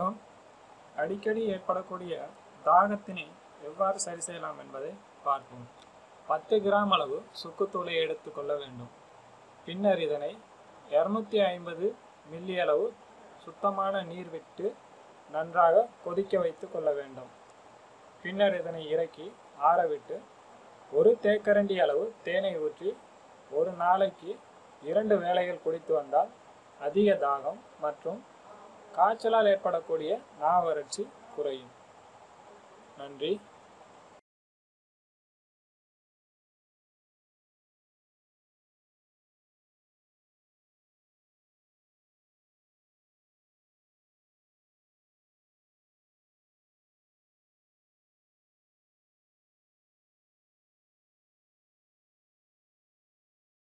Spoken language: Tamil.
வணக்கம் அடிக்கடி ஏற்படக்கூடிய தாகத்தினை எவ்வாறு சரி செய்யலாம் என்பதை பார்ப்போம் பத்து கிராம் அளவு சுக்குத்தூளை எடுத்துக்கொள்ள வேண்டும் பின்னர் இதனை இரநூத்தி ஐம்பது மில்லி அளவு சுத்தமான நீர் விட்டு நன்றாக கொதிக்க வைத்து கொள்ள வேண்டும் பின்னர் இதனை இறக்கி ஆறவிட்டு ஒரு தேக்கரண்டி அளவு தேனை ஊற்றி ஒரு நாளைக்கு இரண்டு வேளைகள் குடித்து வந்தால் அதிக தாகம் மற்றும் காய்ச்சலால் ஏற்படக்கூடிய நாவறட்சி குறையும் நன்றி